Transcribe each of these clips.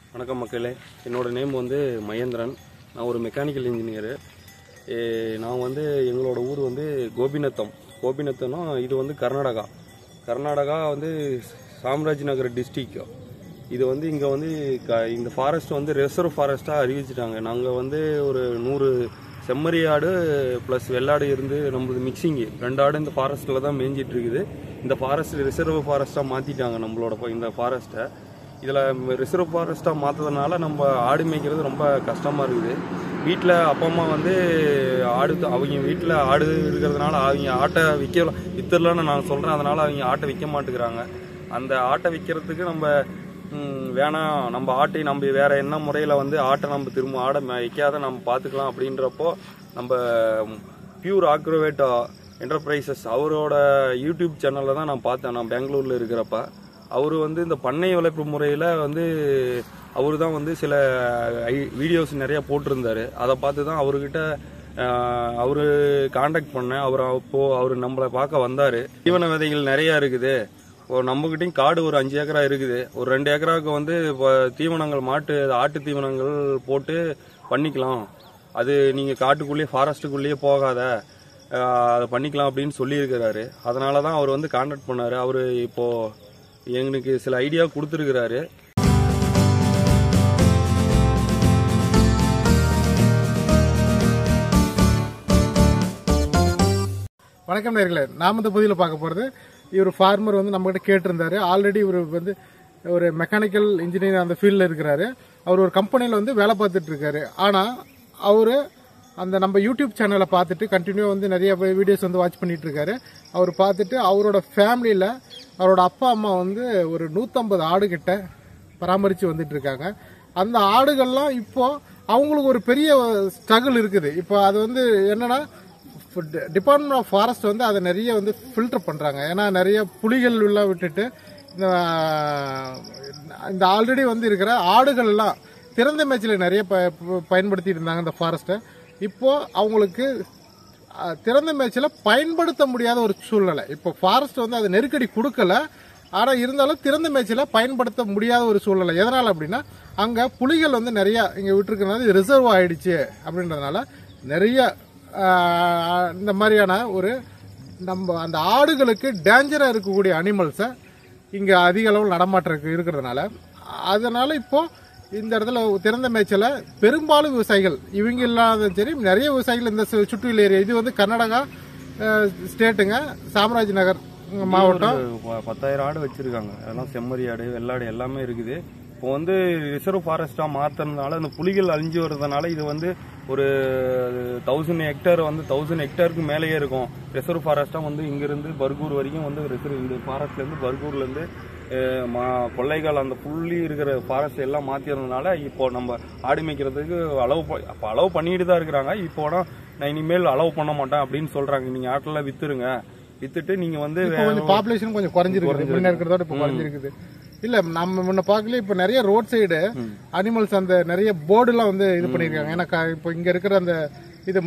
வணக்கம் மக்களே என்னோட நேம் வந்து மகேந்திரன் நான் ஒரு மெக்கானிக்கல் இன்ஜினியரு நான் வந்து எங்களோட ஊர் வந்து கோபிநத்தம் கோபிநத்தம்னா இது வந்து கர்நாடகா கர்நாடகா வந்து சாம்ராஜ் நகர் டிஸ்ட்ரிக் இது வந்து இங்கே வந்து க இந்த ஃபாரஸ்ட் வந்து ரிசர்வ் ஃபாரஸ்ட்டாக அறிவிச்சிட்டாங்க நாங்கள் வந்து ஒரு நூறு செம்மறி ஆடு ப்ளஸ் வெள்ளாடு இருந்து நம்மளது மிக்சிங்கு ரெண்டு ஆடு இந்த ஃபாரஸ்ட்டில் தான் மேய்ஞ்சிட்டு இருக்குது இந்த ஃபாரஸ்ட் ரிசர்வ் ஃபாரஸ்ட்டாக மாற்றிட்டாங்க நம்மளோட ப- இந்த ஃபாரஸ்ட்டை இதில் ரிசர்வ் ஃபாரஸ்ட்டாக மாற்றதுனால நம்ம ஆடு மேய்க்கிறது ரொம்ப கஷ்டமாக இருக்குது வீட்டில் அப்பா அம்மா வந்து ஆடு த- அவங்க வீட்டில் ஆடு இருக்கிறதுனால அவங்க ஆட்டை விற்க வித்துடலான்னு நான் சொல்கிறேன் அதனால் அவங்க ஆட்டை விற்க மாட்டேங்கிறாங்க அந்த ஆட்டை விற்கிறதுக்கு நம்ம ம், வேணாம் நம்ம ஆட்டை நம்ம வேற என்ன முறையில் வந்து ஆட்டை நம்ம திரும்ப ஆடை மே- வைக்காத நம்ம பார்த்துக்கலாம் அப்படின்றப்போ நம்ம பியூர் ஆக்ரோவேட் என்டர்பிரைசஸ் அவரோட யூடியூப் சேனலில் தான் நான் பார்த்தேன் நான் பெங்களூரில் இருக்கிறப்ப அவர் வந்து இந்த பண்ணை வளர்ப்பு முறையில் வந்து அவர் தான் வந்து சில வீடியோஸ் நிறைய போட்டிருந்தாரு அதை பார்த்து தான் அவர்கிட்ட அவர் காண்டாக்ட் பண்ணேன் அவர் அப்போ அவர் நம்மளை பார்க்க வந்தார் தீவன விதைகள் நிறைய இருக்குது இப்போ நம்மகிட்டயும் காடு ஒரு அஞ்சு ஏக்கரா இருக்குது ஒரு ரெண்டு ஏக்கராவுக்கு வந்து இப்போ தீவனங்கள் மாட்டு ஆட்டு தீவனங்கள் போட்டு பண்ணிக்கலாம் அது நீங்கள் காட்டுக்குள்ளேயே ஃபாரஸ்ட்டுக்குள்ளேயே போகாத அஹ், அதை பண்ணிக்கலாம் அப்படின்னு சொல்லியிருக்கிறாரு அதனால தான் அவர் வந்து காண்டாக்ட் பண்ணார் அவர் இப்போ எங்களுக்கு சில ஐடியா கொடுத்துருக்கிறாரு வணக்கம் நேர்களே நாம இந்த பகுதியில் பார்க்க போகிறது இவர் ஃபார்மர் வந்து நம்மகிட்ட கேட்டிருந்தாரு ஆல்ரெடி இவர் வந்து ஒரு மெக்கானிக்கல் இன்ஜினியர் அந்த ஃபீல்டில் இருக்கிறாரு அவர் ஒரு கம்பெனியில் வந்து வேலை பார்த்துட்டு இருக்காரு ஆனால் அவர் அந்த நம்ம யூடியூப் சேனலை பார்த்துட்டு கண்டினியூ வந்து நிறைய வீடியோஸ் வந்து வாட்ச் பண்ணிட்டு இருக்காரு அவர் பார்த்துட்டு அவரோட ஃபேமிலியில் அவரோட அப்பா அம்மா வந்து ஒரு நூற்றம்பது ஆடு கிட்ட பராமரித்து வந்துட்டு இருக்காங்க அந்த ஆடுகள்லாம் இப்போ அவங்களுக்கு ஒரு பெரிய ஸ்ட்ரகிள் இருக்குது இப்போ அது வந்து என்னன்னா டிபார்ட்மெண்ட் ஆஃப் ஃபாரஸ்ட் வந்து அதை நிறைய வந்து ஃபில்டர் பண்ணுறாங்க ஏன்னா நிறைய புலிகள் எல்லாம் விட்டுட்டு இந்த இந்த ஆல்ரெடி வந்து இருக்கிற ஆடுகள் எல்லாம் திறந்த மேய்ச்சலை நிறைய ப ப- பயன்படுத்திட்டு இருந்தாங்க இந்த ஃபாரஸ்ட்டை இப்போ அவங்களுக்கு அஹ், திறந்த மேய்ச்சலை பயன்படுத்த முடியாத ஒரு சூழ்நிலை இப்போ ஃபாரஸ்ட் வந்து அது நெருக்கடி கொடுக்கல ஆனால் இருந்தாலும் திறந்த மேய்ச்சலை பயன்படுத்த முடியாத ஒரு சூழ்நிலை எதனால் அப்படின்னா அங்கே புலிகள் வந்து நிறைய இங்கே விட்டுருக்கனால இது ரிசர்வ் ஆயிடுச்சு அப்படின்றதுனால நிறைய ஆஹ், இந்த மாதிரியான ஒரு நம்ம அந்த ஆடுகளுக்கு டேஞ்சராக இருக்கக்கூடிய அனிமல்ஸை இங்கே அதிக அளவில் நடமாட்டம் இருக்கிறதுனால அதனால இப்போ இந்த இடத்துல திறந்த மேய்ச்சலை பெரும்பாலும் விவசாயிகள் இவங்க இல்லாத சரி நிறைய விவசாயிகள் இந்த சு- சுற்றியுள்ள ஏரியா இது வந்து கர்நாடகா அஹ், ஸ்டேட்டுங்க சாம்ராஜ் நகர் மாவட்டம் ஒரு ப- பத்தாயிரம் ஆடு வச்சிருக்காங்க அதெல்லாம் செம்மறி ஆடு வெள்ளாடு எல்லாமே இருக்குது இப்போ வந்து ரிசர்வ் ஃபாரஸ்டா மாத்துறதுனால அந்த புலிகள் அழிஞ்சு வர்றதுனால இது வந்து ஒரு தௌசண்ட் ஹெக்டேர் வந்து தௌசண்ட் ஹெக்டேருக்கு மேலேயே இருக்கும் ரிசர்வ் ஃபாரஸ்டா வந்து இங்கிருந்து பர்கூர் வரைக்கும் வந்து ரிசர்வ் இந்த ஃபாரஸ்ட்ல இருந்து பர்கூர்ல இருந்து அஹ், மா- கொள்ளைகள் அந்த புள்ளி இருக்கிற ஃபாரஸ்ட் எல்லாம் மாத்திறதுனால இப்போ நம்ம ஆடு மேய்க்கிறதுக்கு அளவு ப- அப்ப அளவு பண்ணிட்டு தான் இருக்கிறாங்க இப்போ ஆனா நான் இனிமேல் அளவு பண்ண மாட்டேன் அப்படின்னு சொல்றாங்க நீங்க ஆட்டெல்லாம் வித்துருங்க வித்துட்டு நீங்க வந்து இப்போ கொஞ்சம் பாப்புலேஷன் கொஞ்சம் குறைஞ்சிருக்கு முன்ன இருக்கிறதோட இப்போ குறைஞ்சிருக்குது இல்ல நம்ம முன்ன பார்க்கல இப்போ நிறைய ரோட் சைடு அனிமல்ஸ் அந்த நிறைய போர்டு எல்லாம் வந்து இது பண்ணிருக்காங்க ஏன்னா க- இப்போ இங்க இருக்கிற அந்த இது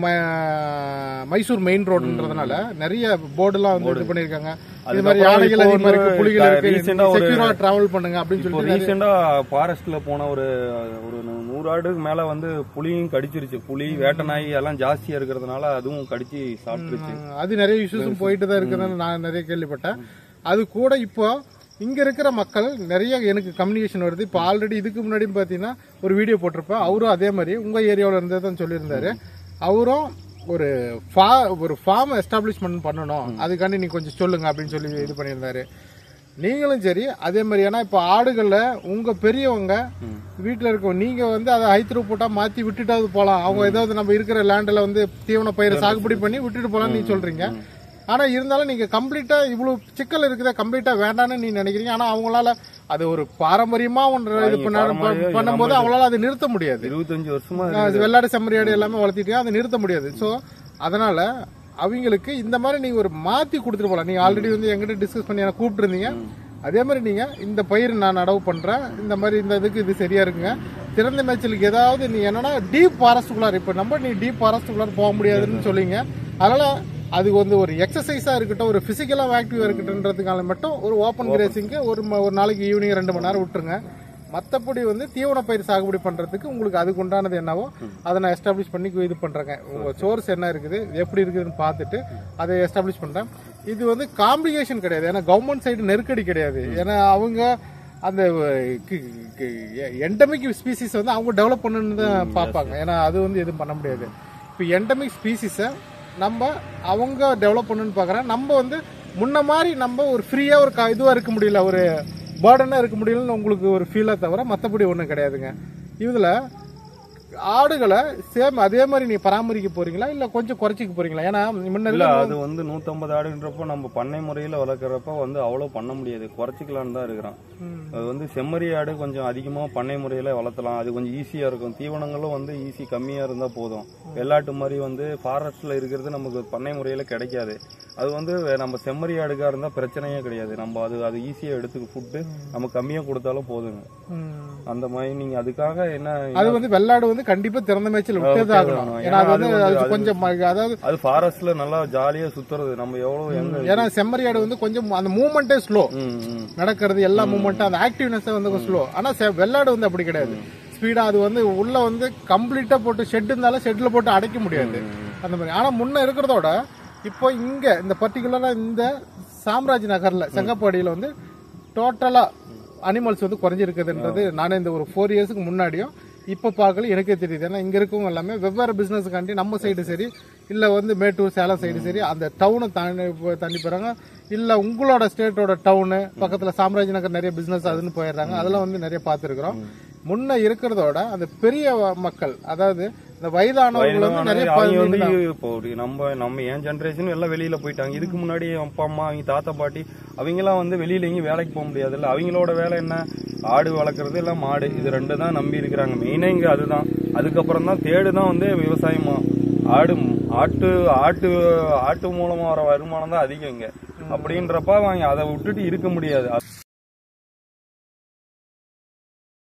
ம- மைசூர் மெயின் ரோடுன்றதுனால நிறைய போர்டு எல்லாம் வந்து இது பண்ணிருக்காங்க இது மாதிரி அதுக்கப்புறம் யானைகள் இப்போ அதிகமா இருக்கு வந்து புலிகள் இருக்கு recent ஆ ஒரு- செக்யூரா டிராவல் பண்ணுங்க அப்படின்னு இப்போ சொல்லிட்டு ரீசெண்டா ஃபாரஸ்ட்ல போன ஒரு ஒரு நூறு ஆடுக்கு மேல வந்து புலியும் கடிச்சிருச்சு புலி வேட்டை நாய் எல்லாம் ஜாஸ்தியா இருக்கிறதுனால அதுவும் கடிச்சு சாப்பிட்டுருச்சு ஆஹ் அது நிறைய இஷ்யூஸும் போயிட்டு தான் இருக்குதுன்னு நான் நிறைய கேள்விப்பட்டேன் அது கூட இப்போ இங்க இருக்கிற மக்கள் நிறைய எனக்கு கம்யூனிகேஷன் வருது இப்போ ஆல்ரெடி இதுக்கு முன்னாடி பாத்தீங்கன்னா ஒரு வீடியோ போட்டிருப்பேன் அவரும் அதே மாதிரி உங்க ஏரியாவில் இருந்தது தான் சொல்லியிருந்தாரு அவரும் ஒரு ஃபா ஒரு ஃபார்ம் எஸ்டாப்ளிஷ்மெண்ட் பண்ணணும் அதுக்காண்டி நீ கொஞ்சம் சொல்லுங்க அப்படின்னு சொல்லி இது பண்ணியிருந்தாரு நீங்களும் சரி அதே மாதிரி ஏன்னா இப்போ ஆடுகள்ல உங்க பெரியவங்க வீட்டில் இருக்க நீங்க வந்து அதை ஹைத்ரூ போட்டா மாத்தி விட்டுட்டாவது போலாம் அவங்க ஏதாவது நம்ம இருக்கிற லேண்டில் வந்து தீவன பயிரை சாகுபடி பண்ணி விட்டுட்டு போலாம்னு நீங்க சொல்றீங்க ஆனா இருந்தாலும் நீங்க கம்ப்ளீட்டா இவ்வளவு சிக்கல் இருக்குதா கம்ப்ளீட்டா வேண்டாம்னு நீங்க நினைக்கிறீங்க ஆனா அவங்களால அது ஒரு பாரம்பரியமா ஒன்று இது பண்ண பாரம்பரிய பண்ணும்போது அவங்களால அதை நிறுத்த முடியாது இருபத்தஞ்சு வருஷமா அது வெள்ளாடு செம்மறியாடு எல்லாமே வளர்த்திட்டு அதை நிறுத்த முடியாது சோ அதனால அவங்களுக்கு இந்த மாதிரி நீங்க ஒரு மாத்தி கொடுத்துட்டு போலாம் நீங்க ஆல்ரெடி வந்து எங்கிட்ட டிஸ்கஸ் பண்ணி எனக்கு கூப்பிட்டு இருந்தீங்க அதே மாதிரி நீங்க இந்த பயிர் நான் நடவு பண்றேன் இந்த மாதிரி இந்த இதுக்கு இது சரியா இருக்குங்க திறந்த மேய்ச்சலுக்கு ஏதாவது நீ என்னன்னா டீப் ஃபாரஸ்ட்டுக்குள்ளார் இப்ப நம்ம நீ டீப் ஃபாரஸ்ட்டுக்குள்ளார் போக முடியாதுன்னு சொல்லிங்க அதனால அது வந்து ஒரு எக்ஸசைஸா இருக்கட்டும் ஒரு பிசிக்கலா ஆக்டிவா இருக்கட்டும்ன்றதுக்கான மட்டும் ஒரு ஓப்பன் கிரேசிங்க்கு ஒரு ம- ஒரு நாளைக்கு ஈவினிங் ரெண்டு மணி நேரம் விட்டுருங்க மத்தபடி வந்து தீவன பயிர் சாகுபடி பண்றதுக்கு உங்களுக்கு அதுக்கு உண்டானது என்னவோ அதை நான் எஸ்டாப்ளிஷ் பண்ணி இது பண்றேங்க உங்க சோர்ஸ் என்ன இருக்குது எப்படி இருக்குதுன்னு பார்த்துட்டு அதை எஸ்டாப்ளிஷ் பண்றேன் இது வந்து காம்ப்ளிகேஷன் கிடையாது ஏன்னா கவர்மெண்ட் சைடு நெருக்கடி கிடையாது ஏன்னா அவங்க அந்த எண்டமிக் ஸ்பீசிஸ் வந்து அவங்க டெவலப் பண்ணணும்னு தான் பார்ப்பாங்க ஏன்னா அது வந்து எதுவும் பண்ண முடியாது இப்போ எண்டமிக் ஸ்பீசிஸை நம்ம அவங்க டெவலப் பண்ணணும்னு பார்க்குறேன் நம்ம வந்து முன்ன மாதிரி நம்ம ஒரு ஃப்ரீயாக ஒரு க- இதுவா இருக்க முடியல ஒரு பேர்டனாக இருக்க முடியலன்னு உங்களுக்கு ஒரு ஃபீலாக தவிர மற்றபடி ஒன்றும் கிடையாதுங்க இதில் ஆடுகளை சேம் அதே மாதிரி நீ பராமரிக்க போறீங்களா இல்ல கொஞ்சம் குறைச்சிக்க போறீங்களா ஏன்னா முன்ன இல்ல அது வந்து 150 ஆடுன்றப்போ நம்ம பண்ணை முறையில வளர்க்குறப்ப வந்து அவ்வளவு பண்ண முடியாது குறைச்சிக்கலான்னு தான் இருக்கிறோம் அது வந்து செம்மறி ஆடு கொஞ்சம் அதிகமா பண்ணை முறையில வளர்த்தலாம் அது கொஞ்சம் ஈஸியா இருக்கும் தீவனங்களும் வந்து ஈஸி கம்மியா இருந்தா போதும் வெள்ளாட்டு மாதிரி வந்து ஃபாரஸ்ட்ல இருக்கிறது நமக்கு பண்ணை முறையில கிடைக்காது அது வந்து நம்ம செம்மறி ஆடுகா இருந்தா பிரச்சனையே கிடையாது நம்ம அது அது ஈஸியா எடுத்துக்க ஃபுட்டு நம்ம கம்மியா கொடுத்தாலும் போதுங்க ம். அந்த மாதிரி நீங்க அதுக்காக என்ன அது வந்து வெள்ளாடு வந்து கண்டிப்பா திறந்த மேய்ச்சல் விட்டே ஆகணும் ஏன்னா அது வந்து அது கொஞ்சம் ம- அதாவது அது ஃபாரஸ்ட்ல நல்லா ஜாலியா சுத்துறது நம்ம எவ்வளவு எங்க ஏன்னா செம்மறி ஆடு வந்து கொஞ்சம் அந்த மூவ்மெண்டே ஸ்லோ ம், ம். நடக்கிறது எல்லா மூவ்மெண்ட்டும் அந்த ஆக்டிவ்னஸ் வந்து ஸ்லோ ஆனா செ- வெள்ளாடு வந்து அப்படி கிடையாது ஸ்பீடா அது வந்து உள்ள வந்து கம்ப்ளீட்டா போட்டு ஷெட் இருந்தாலும் ஷெட்ல போட்டு அடைக்க முடியாது அந்த மாதிரி ஆனா முன்ன இருக்கிறதோட இப்போ இங்க இந்த பர்டிகுலரா இந்த சாம்ராஜ் நகர்ல செங்கப்பாடியில வந்து டோட்டலா அனிமல்ஸ் வந்து குறைஞ்சிருக்குதுன்றது நானே இந்த ஒரு ஃபோர் இயர்ஸ்க்கு முன்னாடியும் இப்போ பார்க்கல எனக்கே தெரியுது ஏன்னா இங்க இருக்கவங்க எல்லாமே வெவ்வேறு பிசினஸ்க்காண்டி நம்ம சைடு சரி இல்ல வந்து மேட்டூர் சேலம் சைடு சரி அந்த டவுனை தாண்டி போ- தாண்டி போறாங்க இல்ல உங்களோட ஸ்டேட்டோட டவுனு பக்கத்துல சாம்ராஜ் நகர் நிறைய பிசினஸ் அதுன்னு போயிடுறாங்க அதெல்லாம் வந்து நிறைய பார்த்துருக்குறோம் முன்ன இருக்கிறதோட அந்த பெரிய வ- மக்கள் அதாவது இந்த வயதானவர்கள் வந்து நிறைய அவங்க வந்து பதினெட்டு இப்போ ஒரு நம்ம நம்ம என் ஜென்ரேஷன் எல்லாம் வெளியில போயிட்டாங்க இதுக்கு முன்னாடி என் அப்பா அம்மா அவங்க தாத்தா பாட்டி அவங்க எல்லாம் வந்து வெளியில எங்கேயும் வேலைக்கு போக முடியாதுல்ல அவங்களோட வேலை என்ன ஆடு வளர்க்குறது இல்ல மாடு இது ரெண்டு தான் நம்பி இருக்கிறாங்க மெயினா இங்க அதுதான் அதுக்கப்புறம் தான் தேடு தான் வந்து விவசாயமா ஆடு ஆட்டு ஆட்டு ஆட்டு மூலமா வர வருமானம் தான் அதிகம் இங்க அப்படின்றப்ப அவங்க அதை விட்டுட்டு இருக்க முடியாது